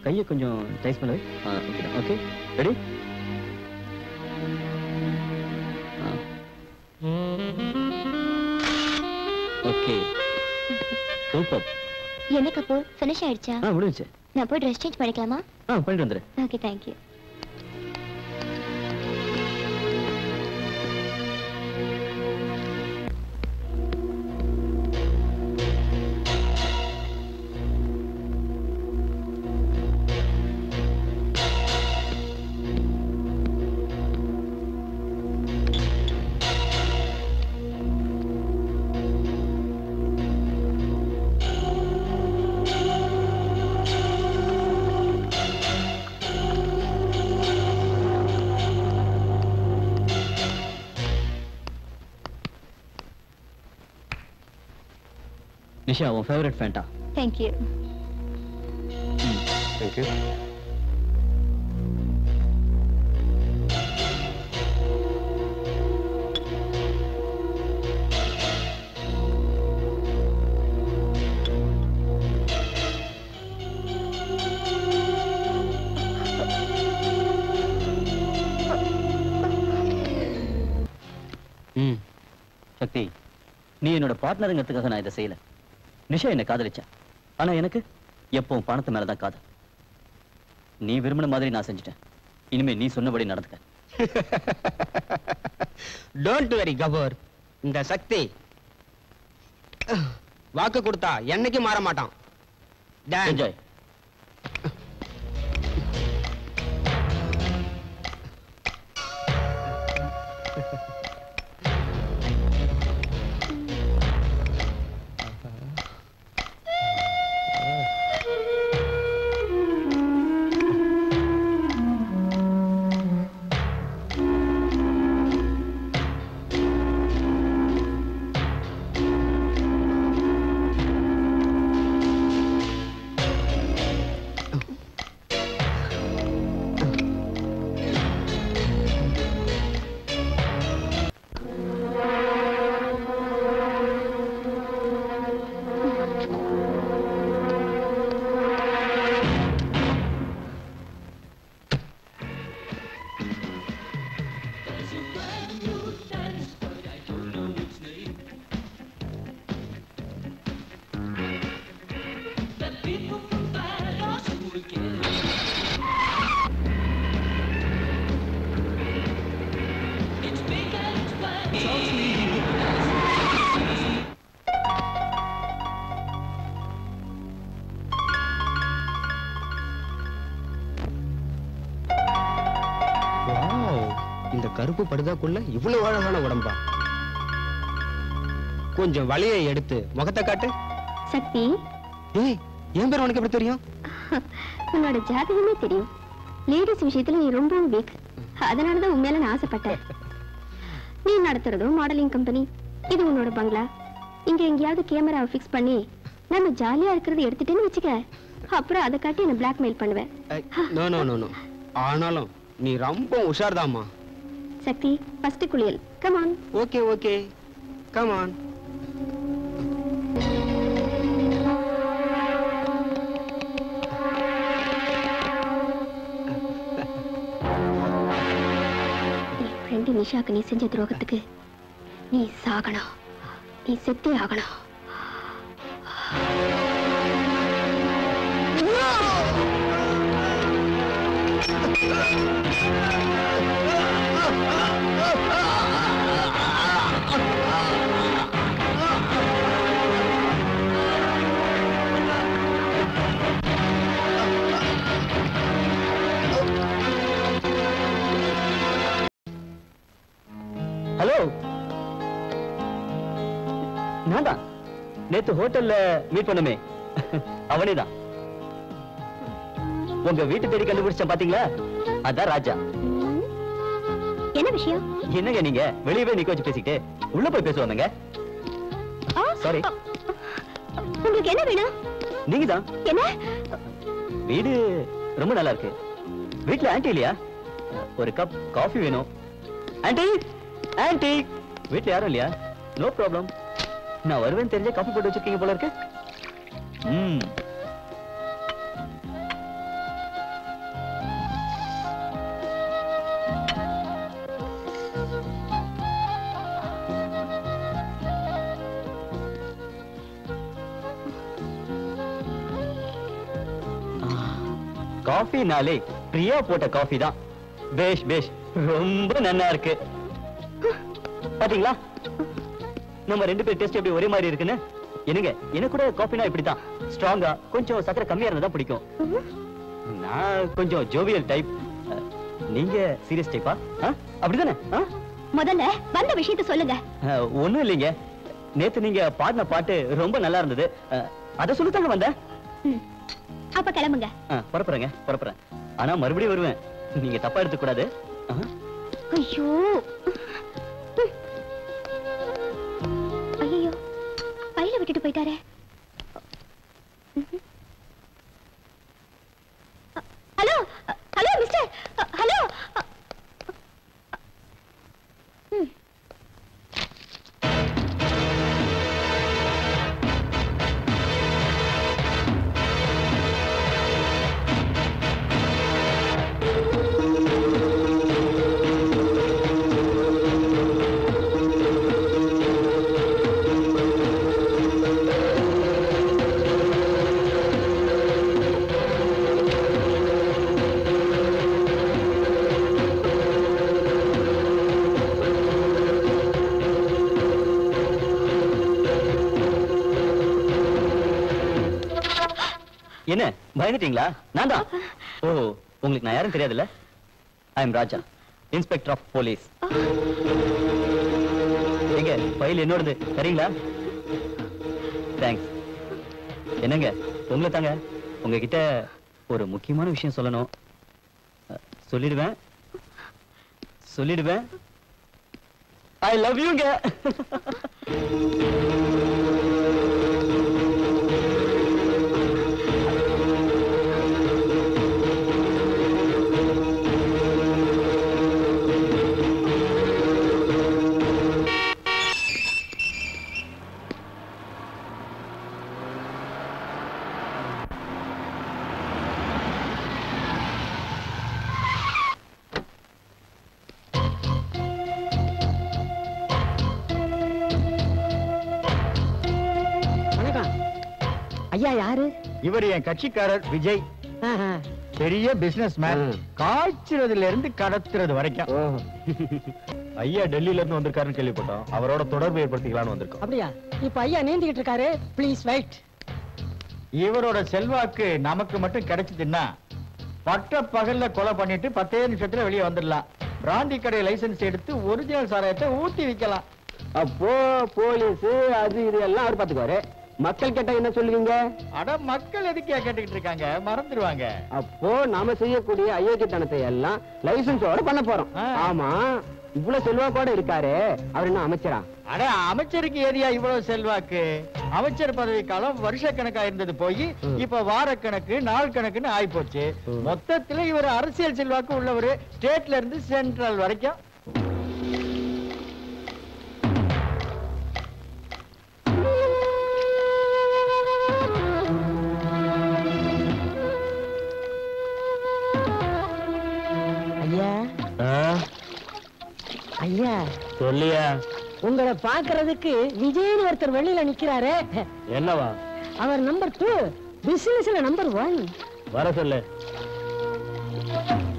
கையை கொஞ்சம் டைஸ் பண்ணவே okay okay ready okay super என்ன கபூர் ஃபினிஷ் ஆயிடுச்சா ஆ முடிஞ்சுச்சு நான் போய் ட்ரெஸ் சேஞ்ச் பண்ணிக்கலாமா ஆ பண்ணிட்டு வந்துடு ஓகே தேங்க்யூ நிஷா உன் ஃபேவரட் ஃபேண்டா தேங்க்யூ தேங்க்யூ ம் சக்தி நீ என்னோட பார்ட்னருங்கிறதுக்காக நான் இதை செய்யல நிஷா என்னை காதலிச்சா ஆனா எனக்கு எப்பவும் பணத்து மேலதான் காதல் நீ விரும்பின மாதிரி நான் செஞ்சுட்டேன் இனிமே நீ சொன்னபடி நடந்துக்க டோன்ட் வெரி கபூர் இந்த சக்தி வாக்கு கொடுத்தா என்னைக்கு மாற மாட்டான் Dan. என்ஜாய் Wow, இந்த கருப்பு படுதாக்குள்ள இவ்வளவு அழகான உடம்பா கொஞ்சம் வலியை எடுத்து முகத்தை காட்டு சக்தி ஏய் என் பேர் உனக்கு எப்படி தெரியும் உன்னோட ஜாதகமே தெரியும் லேடிஸ் விஷயத்துல நீ ரொம்பவும் வீக் அதனாலதான் உன் மேல நான் ஆசைப்பட்டேன் நீ நடத்துறதும் மாடலிங் கம்பெனி இது உன்னோட பங்களா இங்க எங்கேயாவது கேமராவை ஃபிக்ஸ் பண்ணி நம்ம ஜாலியா இருக்கிறத எடுத்துட்டேன்னு வச்சுக்க அப்புறம் அதை காட்டி என்ன பிளாக்மெயில் பண்ணுவேன் நோ நோ நோ நோ ஆனாலும் நீ ரொம்ப உஷார்தாம்மா சக்தி ஃபர்ஸ்ட் குளியல் கமான் ஓகே ஓகே கமான் என் ஃப்ரெண்டு நிஷாக்கு நீ செஞ்ச துரோகத்துக்கு நீ சாகணும் நீ செத்தே ஆகணும் ஹலோ நான் தான் நேத்து ஹோட்டல்ல மீட் பண்ணுமே அவனே தான் உங்க வீட்டு தேடி கண்டுபிடிச்சேன் பாத்தீங்களா அதான் ராஜா ம். என்ன விஷயம் என்னங்க நீங்க வெளியவே நிக்க வச்சு பேசிக்கிட்டு உள்ள போய் பேசுவானுங்க ஆ, Sorry. ஆ, உங்களுக்கு என்ன வேணும் நீங்க தான் என்ன வீடு ரொம்ப நல்லா இருக்கு வீட்ல ஆன்ட்டி இல்லையா ஒரு கப் காஃபி வேணும் ஆன்ட்டி ஆன்ட்டி வீட்ல யாரும் இல்லையா நோ ப்ராப்ளம் நான் வருவேன் தெரிஞ்ச காஃபி போட்டு வச்சிருக்கீங்க போல இருக்கு ம் காஃபினாலே பிரியா போட்ட காஃபி தான் பேஷ் பேஷ் ரொம்ப நன்னா இருக்கு பாத்தீங்களா நம்ம ரெண்டு பேர் டேஸ்ட் எப்படி ஒரே மாதிரி இருக்குன்னு என்னங்க எனக்கு கூட காஃபினா இப்படிதான் ஸ்ட்ராங்கா கொஞ்சம் சக்கரை கம்மியா இருந்தா தான் பிடிக்கும் நான் கொஞ்சம் ஜோவியல் டைப் நீங்க சீரியஸ் டைப்பா அப்படிதானே ஆ? முதல்ல வந்த விஷயத்த சொல்லுங்க அஹ், ஒண்ணும் இல்லைங்க நேத்து நீங்க பாடின பாட்டு ரொம்ப நல்லா இருந்தது அஹ், அத சொல்லித்தாங்க வந்தேன் ம். அப்ப கிளம்புங்க அஹ், புறப்புறேங்க புறப்புறேன் ஆனா மறுபடியும் வருவேன் நீங்க தப்பா எடுத்துக்க கூடாது அஹ். ஐயோ ஐயோ பையில விட்டுட்டு போயிட்டாரே ம்ஹும். அ- ஹலோ அ- ஹலோ மிஸ்டர் அ- ஹலோ அ- ம். என்ன பயந்துட்டீங்களா நான் தான் ஓ உங்களுக்கு நான் யாரும் தெரியாதுல்ல I am Raja inspector of police எங்க ஃபைல் என்னோடது சரிங்களா தேங்க்ஸ் என்னங்க உங்களை தாங்க உங்ககிட்ட ஒரு முக்கியமான விஷயம் சொல்லணும் அஹ், சொல்லிடுவேன் சொல்லிடுவேன் ஐ லவ் யூங்க வணக்கம் ஐயா யாரு இவர் என் கட்சிக்காரர் விஜய் ஆஹா. பெரிய பிசினஸ் மேன் ம். காய்ச்சறதுல இருந்து கடத்துறது வரைக்கும் ஓ ஐயா டெல்லியில இருந்து வந்திருக்காருன்னு கேள்விப்பட்டோம் அவரோட தொடர்பு ஏற்படுத்திக்கலாம்னு வந்திருக்கோம் அப்படியா இப்ப ஐயா நீந்திக்கிட்டு இருக்காரு ப்ளீஸ் வெயிட் இவரோட செல்வாக்கு நமக்கு மட்டும் கிடைச்சதுன்னா பட்ட பகல்ல கொலை பண்ணிட்டு பத்தே நிமிஷத்துல வெளியே வந்துடலாம் பிராந்தி கடை லைசென்ஸ் எடுத்து ஒரிஜினல் சாராயத்தை ஊத்தி விக்கலாம் அப்போ போலீஸ் அது இது எல்லாம் அவர் பாத்துக்குவாரு மக்கள் கேட்டா என்ன சொல்லுவீங்க அட மக்கள் எதுக்கே கேட்டுக்கிட்டு இருக்காங்க மறந்துடுவாங்க அப்போ நாம செய்யக்கூடிய அயோக்கியத்தனத்தை எல்லாம் லைசன்ஸோட பண்ண போறோம் ஆ. ஆமா இவ்வளவு செல்வாக்கோட இருக்காரு அவர் என்ன அமைச்சரா அட அமைச்சருக்கு ஏரியா இவ்வளவு செல்வாக்கு அமைச்சர் பதவி காலம் வருஷ கணக்கா இருந்தது போய் ம். இப்ப வாரக்கணக்கு நாள் கணக்குன்னு ஆயி போச்சு ம். மொத்தத்துல இவர் அரசியல் செல்வாக்கு உள்ளவரு ஸ்டேட்ல இருந்து சென்ட்ரல் வரைக்கும் ஐயா ஐயா சொல்லியா உங்களை பாக்குறதுக்கு விஜய்னு ஒருத்தர் வெளியில நிக்கிறாரு என்னவா அவர் நம்பர் டூ பிசினஸ்ல நம்பர் ஒன் வர சொல்லு